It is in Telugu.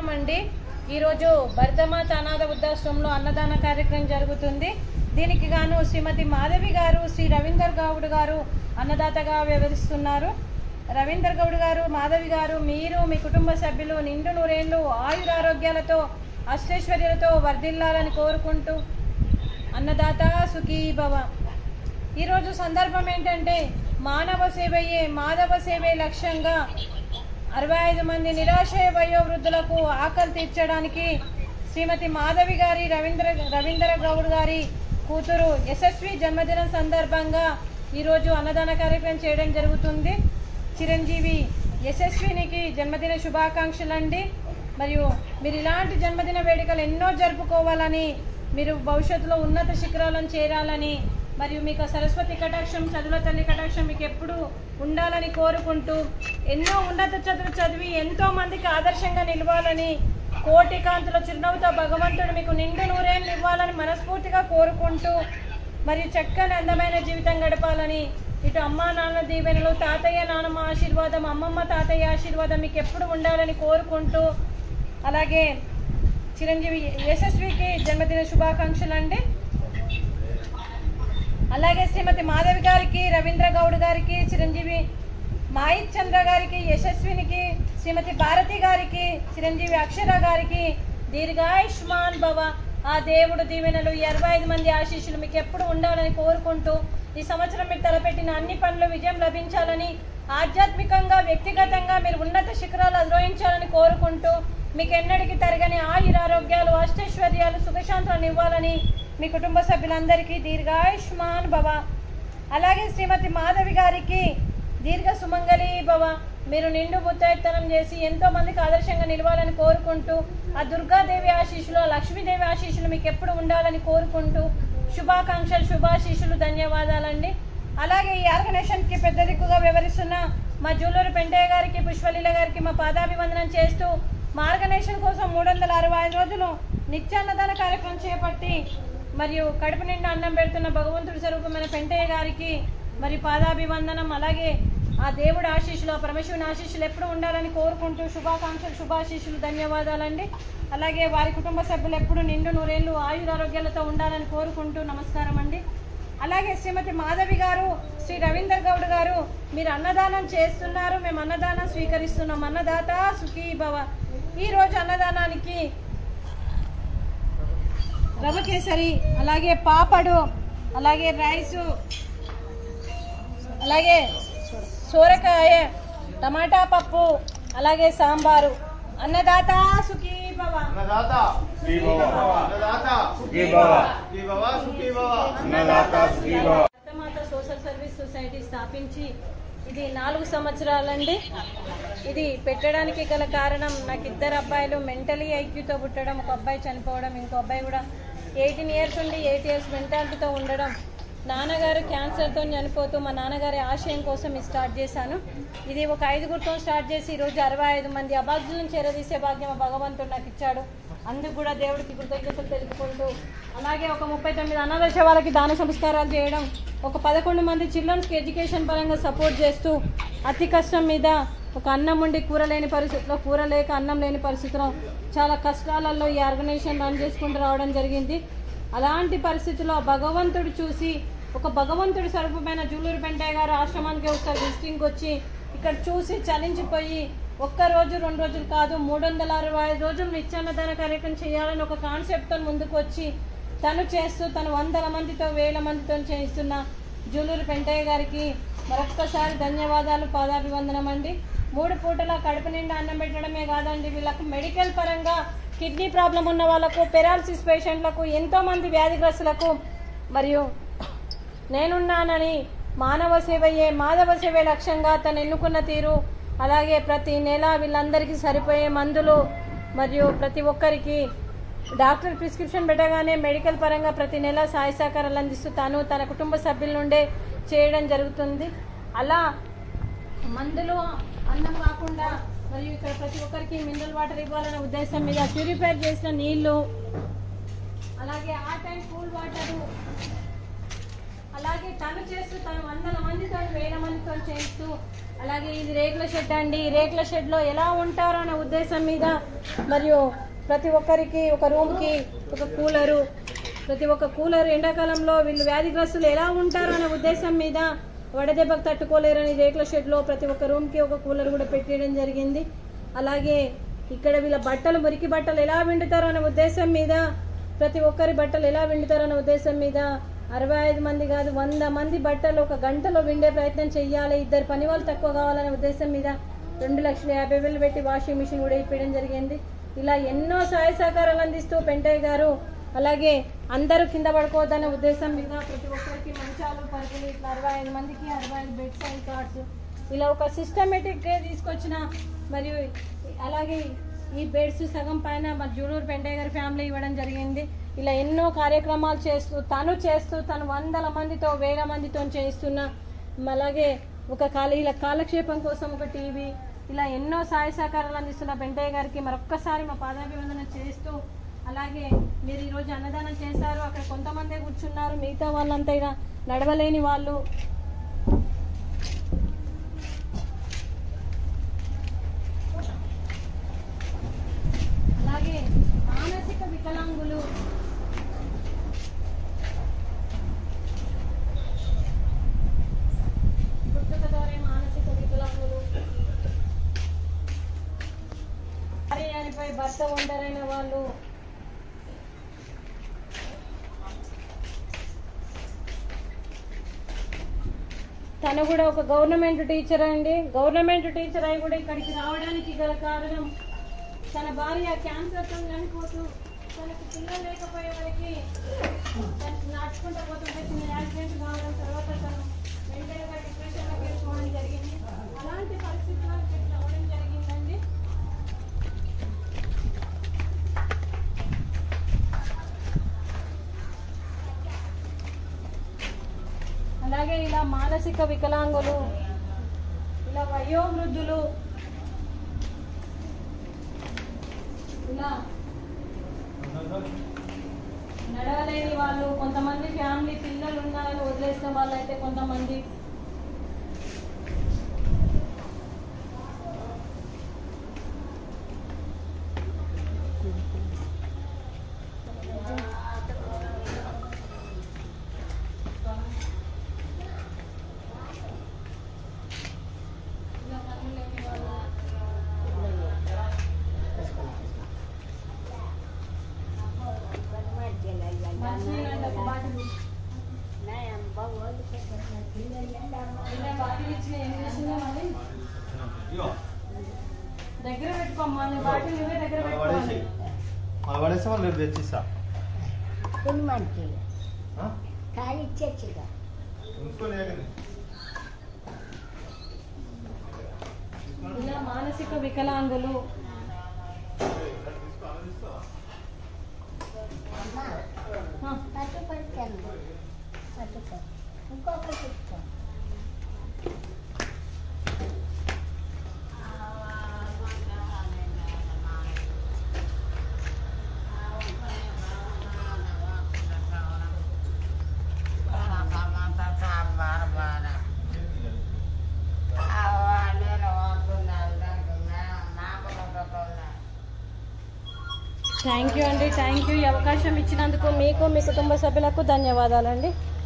నమస్కారం అండి ఈరోజు భరతమాత అనాథ వృద్ధాశ్రమంలో అన్నదాన కార్యక్రమం జరుగుతుంది దీనికి గాను శ్రీమతి మాధవి గారు శ్రీ రవీందర్ గౌడ్ గారు అన్నదాతగా వివరిస్తున్నారు రవీందర్ గౌడ్ గారు మాధవి గారు మీరు మీ కుటుంబ సభ్యులు నిండు నూరేళ్లు ఆయురారోగ్యాలతో అష్టైశ్వర్యాలతో వర్ధిల్లాలని కోరుకుంటూ అన్నదాత సుఖీ భవ ఈరోజు సందర్భం ఏంటంటే మానవ సేవయే మాధవ సేవే లక్ష్యంగా అరవై ఐదు మంది నిరాశయ వయోవృద్ధులకు ఆకలి తీర్చడానికి శ్రీమతి మాధవి గారి రవీంద్ర రవీంద్ర గౌడ్ గారి కూతురు యశస్వి జన్మదినం సందర్భంగా ఈరోజు అన్నదాన కార్యక్రమం చేయడం జరుగుతుంది చిరంజీవి యశస్వినికి జన్మదిన శుభాకాంక్షలు అండి మరియు మీరు ఇలాంటి జన్మదిన వేడుకలు ఎన్నో జరుపుకోవాలని మీరు భవిష్యత్తులో ఉన్నత శిఖరాలను చేరాలని మరియు మీకు సరస్వతి కటాక్షం చదువుల తల్లి కటాక్షం మీకు ఎప్పుడు ఉండాలని కోరుకుంటూ ఎన్నో ఉన్నత చదువులు చదివి ఎంతో మందికి ఆదర్శంగా నిలవాలని కోటి కాంతుల చిరునవ్వుతో భగవంతుడు మీకు నిండు నూరేళ్ళు ఇవ్వాలని మనస్ఫూర్తిగా కోరుకుంటూ మరియు చక్కని అందమైన జీవితం గడపాలని ఇటు అమ్మా నాన్న దీవెనలు తాతయ్య నాన్నమ్మ ఆశీర్వాదం అమ్మమ్మ తాతయ్య ఆశీర్వాదం మీకు ఎప్పుడు ఉండాలని కోరుకుంటూ అలాగే చిరంజీవి యశస్వికి జన్మదిన శుభాకాంక్షలు అండి అలాగే శ్రీమతి మాధవి గారికి రవీంద్ర గౌడ్ గారికి చిరంజీవి మాయిత్ చంద్ర గారికి యశస్వినికి శ్రీమతి భారతి గారికి చిరంజీవి అక్షర గారికి దీర్ఘాయుష్మాన్ భవ ఆ దేవుడు దీవెనలు ఈ అరవై ఐదు మంది ఆశీస్సులు మీకు ఎప్పుడు ఉండాలని కోరుకుంటూ ఈ సంవత్సరం మీరు తలపెట్టిన అన్ని పనులు విజయం లభించాలని ఆధ్యాత్మికంగా వ్యక్తిగతంగా మీరు ఉన్నత శిఖరాలు అధిరోహించాలని కోరుకుంటూ మీకు ఎన్నటికీ తరగని ఆయురారోగ్యాలు అష్టైశ్వర్యాలు సుఖశాంతులను ఇవ్వాలని మీ కుటుంబ సభ్యులందరికీ దీర్ఘాయుష్మాన్ భవ అలాగే శ్రీమతి మాధవి గారికి దీర్ఘ సుమంగళి భవ మీరు నిండు ముత్తైత్తనం చేసి ఎంతో మందికి ఆదర్శంగా నిలవాలని కోరుకుంటూ ఆ దుర్గాదేవి ఆశీస్సులు ఆ లక్ష్మీదేవి ఆశీస్సులు మీకు ఎప్పుడు ఉండాలని కోరుకుంటూ శుభాకాంక్షలు శుభాశీస్సులు ధన్యవాదాలండి అలాగే ఈ ఆర్గనైజేషన్కి పెద్ద దిక్కుగా వివరిస్తున్న మా జూలూరు పెంటయ్య గారికి పుష్పలీల గారికి మా పాదాభివందనం చేస్తూ మా ఆర్గనైజేషన్ కోసం మూడు వందల అరవై ఐదు రోజులు నిత్యాన్నదాన కార్యక్రమం చేపట్టి మరియు కడుపు నిండా అన్నం పెడుతున్న భగవంతుడి స్వరూపమైన పెంటయ్య గారికి మరి పాదాభివందనం అలాగే ఆ దేవుడి ఆశీస్సులు ఆ పరమశివుని ఆశీస్సులు ఎప్పుడు ఉండాలని కోరుకుంటూ శుభాకాంక్షలు శుభాశీస్సులు ధన్యవాదాలండి అలాగే వారి కుటుంబ సభ్యులు ఎప్పుడు నిండు నూరేళ్లు ఆయురారోగ్యాలతో ఉండాలని కోరుకుంటూ నమస్కారం అండి అలాగే శ్రీమతి మాధవి గారు శ్రీ రవీందర్ గౌడ్ గారు మీరు అన్నదానం చేస్తున్నారు మేము అన్నదానం స్వీకరిస్తున్నాం అన్నదాత సుఖీ భవ ఈ రోజు అన్నదానానికి రవ కేసరి అలాగే పాపడు అలాగే రైసు అలాగే సోరకాయ టమాటా పప్పు అలాగే సాంబారు అన్నదాత సుఖీ భవ అన్నదాత సుఖీ భవ. అన్నదాత సుఖీ భవ. సుఖీ భవ సుఖీ భవ అన్నదాత సుఖీ భవ. భరతమాత సోషల్ సర్వీస్ సొసైటీ స్థాపించి ఇది నాలుగు సంవత్సరాలండి ఇది పెట్టడానికి గల కారణం నాకు ఇద్దరు అబ్బాయిలు మెంటలీ ఐక్యూతో పుట్టడం ఒక అబ్బాయి చనిపోవడం ఇంకో అబ్బాయి కూడా ఎయిటీన్ ఇయర్స్ ఉండి ఎయిట్ ఇయర్స్ మెంటాలిటీతో ఉండడం నాన్నగారు క్యాన్సర్తో చనిపోతూ మా నాన్నగారి ఆశయం కోసం ఇది స్టార్ట్ చేశాను ఇది ఒక ఐదుగురితో స్టార్ట్ చేసి ఈరోజు అరవై ఐదు మంది అభాగ్యులను చేరదీసే భాగ్యం ఆ భగవంతుడు నాకు ఇచ్చాడు అందుకు కూడా దేవుడికి కృతజ్ఞతలు తెలుపుకుంటూ అలాగే ఒక ముప్పై తొమ్మిది అనాథ శవాలకి దాన సంస్కారాలు చేయడం ఒక పదకొండు మంది చిల్డ్రన్స్కి ఎడ్యుకేషన్ పరంగా సపోర్ట్ చేస్తూ అతి కష్టం మీద ఒక అన్నం ఉండి కూర లేని పరిస్థితిలో కూర లేక అన్నం లేని పరిస్థితిలో చాలా కష్టాలలో ఈ ఆర్గనైజేషన్ రన్ చేసుకుంటూ రావడం జరిగింది అలాంటి పరిస్థితుల్లో భగవంతుడు చూసి ఒక భగవంతుడి స్వరూపమైన జూలూరు పెంటయ్య గారు ఆశ్రమానికి ఒకసారి విజిటింగ్కి వచ్చి ఇక్కడ చూసి చలించిపోయి ఒక్క రోజు రెండు రోజులు కాదు మూడు వందల అరవై ఐదు రోజులు నిత్యాన్నదాన కార్యక్రమం చేయాలని ఒక కాన్సెప్ట్తో ముందుకు వచ్చి తను చేస్తూ తను వందల మందితో వేల మందితో చేయిస్తున్న జూలూరు పెంటయ్య గారికి మరొక్కసారి ధన్యవాదాలు పాదాభివందనం అండి మూడు పూటల కడుపు నిండా అన్నం పెట్టడమే కాదండి వీళ్ళకు మెడికల్ పరంగా కిడ్నీ ప్రాబ్లం ఉన్న వాళ్ళకు పెరాలసిస్ పేషెంట్లకు ఎంతో మంది వ్యాధిగ్రస్తులకు మరియు నేనున్నానని మానవ సేవయే మాధవ సేవే లక్ష్యంగా తను ఎన్నుకున్న తీరు అలాగే ప్రతి నెల వీళ్ళందరికీ సరిపోయే మందులు మరియు ప్రతి ఒక్కరికి డాక్టర్ ప్రిస్క్రిప్షన్ పెట్టగానే మెడికల్ పరంగా ప్రతి నెల సహాయ సహకారాలు అందిస్తూ తాను తన కుటుంబ సభ్యుల నుండే చేయడం జరుగుతుంది అలా మందులు అన్నం కాకుండా మరియు ఇక్కడ ప్రతి ఒక్కరికి మినరల్ వాటర్ ఇవ్వాలనే ఉద్దేశం మీద ప్యూరిఫైర్ చేసిన నీళ్లు అలాగే ఆ టైం కూల్ వాటర్ అలాగే తను చేస్తూ తను వందల మందితో వేల మందితో చేస్తూ అలాగే ఇది రేకుల షెడ్ అండి ఈ రేకుల షెడ్లో ఎలా ఉంటారో అనే ఉద్దేశం మీద మరియు ప్రతి ఒక్కరికి ఒక రూమ్కి ఒక కూలరు ప్రతి ఒక్క కూలర్ ఎండాకాలంలో వీళ్ళు వ్యాధిగ్రస్తులు ఎలా ఉంటారో అనే ఉద్దేశం మీద వడదెబ్బకు తట్టుకోలేరని రేకుల షెడ్లో ప్రతి ఒక్క రూమ్కి ఒక కూలర్ కూడా పెట్టేయడం జరిగింది అలాగే ఇక్కడ వీళ్ళ బట్టలు మురికి బట్టలు ఎలా విండుతారో అనే ఉద్దేశం మీద ప్రతి ఒక్కరి బట్టలు ఎలా విండుతారో అనే ఉద్దేశం మీద అరవై ఐదు మంది కాదు వంద మంది బట్టలు ఒక గంటలో విండే ప్రయత్నం చెయ్యాలి ఇద్దరు పని వాళ్ళు తక్కువ కావాలనే ఉద్దేశం మీద రెండు లక్షల యాభై వేలు పెట్టి వాషింగ్ మిషన్ కూడా ఇప్పించడం జరిగింది ఇలా ఎన్నో సహాయ సహకారాలు అందిస్తూ పెంటయ్య గారు అలాగే అందరూ కింద పడుకోవద్దనే ఉద్దేశం మీద ప్రతి ఒక్కరికి మంచాలు పరుపులు ఇట్లా అరవై ఐదు మందికి అరవై ఐదు బెడ్స్ అండ్ కార్డ్స్ ఇలా ఒక సిస్టమేటిక్గా తీసుకొచ్చిన మరియు అలాగే ఈ బెడ్స్ సగం పైన మన జూడూరు పెంటయ్య గారి ఫ్యామిలీ ఇవ్వడం జరిగింది ఇలా ఎన్నో కార్యక్రమాలు చేస్తూ తను చేస్తూ తను వందల మందితో వేల మందితో చేయిస్తున్న అలాగే ఒక కాల ఇలా కాలక్షేపం కోసం ఒక టీవీ ఇలా ఎన్నో సహాయ సహకారాలు అందిస్తున్న పెంటయ్య గారికి మరొక్కసారి మా పాదాభివందన చేస్తూ అలాగే మీరు ఈరోజు అన్నదానం చేశారు అక్కడ కొంతమందే కూర్చున్నారు మిగతా వాళ్ళంతా ఇక నడవలేని వాళ్ళు అలాగే మానసిక వికలాంగులు పుట్టుక ద్వారా మానసిక వికలాంగులు భార్య చనిపోయి భర్త ఒంటరైన వాళ్ళు తను కూడా ఒక గవర్నమెంట్ టీచర్ అండి గవర్నమెంట్ టీచర్ అయి కూడా ఇక్కడికి రావడానికి గల కారణం తన భార్య క్యాన్సర్తో చనిపోతూ తనకు పిల్లలు లేకపోయేవారికి తను నడుచుకుంటూ పోతుంటే చిన్న యాక్సిడెంట్ కావడం తర్వాత తను వెంటనే డిప్రెషన్లోకి వెళ్ళిపోవడం జరిగింది అలాంటి పరిస్థితుల్లో ఇక్కడికి రావడం జరిగిందండి అలాగే ఇలా మానసిక వికలాంగులు ఇలా వయోవృద్ధులు ఇలా నడవలేని వాళ్ళు కొంతమంది ఫ్యామిలీ పిల్లలు ఉన్నారని వదిలేసిన వాళ్ళు అయితే కొంతమంది ఇలా కళ్ళు లేని వాళ్ళు మంచినీళ్ళంటే ఒక బాటిల్ ఇలా బాటిల్ ఇచ్చిన ఏం చేసిందో మరి దగ్గర పెట్టుకోమ్మా నీ బాటిల్ నువ్వే దగ్గర పెట్టుకోవాలి మన పడేస్తే వాళ్ళు రేపు తెచ్చిస్తా కుటుంబానికి ఖాళీ ఇచ్చేచ్చుగా ఉంచుకొని ఏకండి. ఇలా మానసిక వికలాంగులు అమ్మా ఆ, పట్టు పట్టాను పట్టుకో ఇంకొకటి పెట్టుకో థ్యాంక్ యూ అండి థ్యాంక్ యూ ఈ అవకాశం ఇచ్చినందుకు మీకు మీ కుటుంబ సభ్యులకు ధన్యవాదాలండి